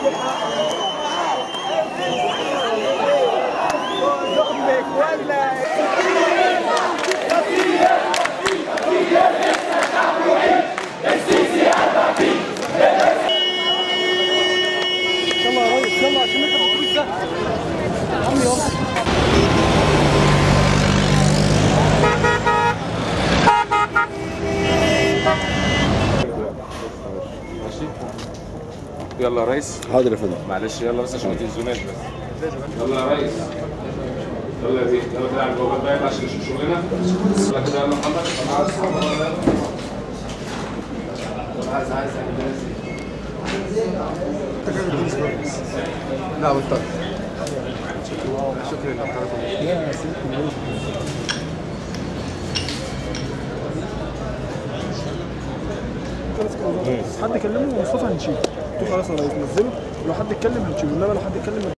يلا يا ريس يلا عشان انت بتقول ده يا عم يلا ماشي يلا يا ريس حاضر يا فندم معلش يلا بس عشان ما تنزلوناش بس يلا يا ريس يلا يا زيد يلا كده على الجوابات بقى عشان نشوف شغلنا يلا كده يلا محمد لا بالطبع شكرا لحضرتك حد كلمه مصطفى هنشيل قلت له خلاص انا نزله لو حد اتكلم هنشيله انما لو حد اتكلم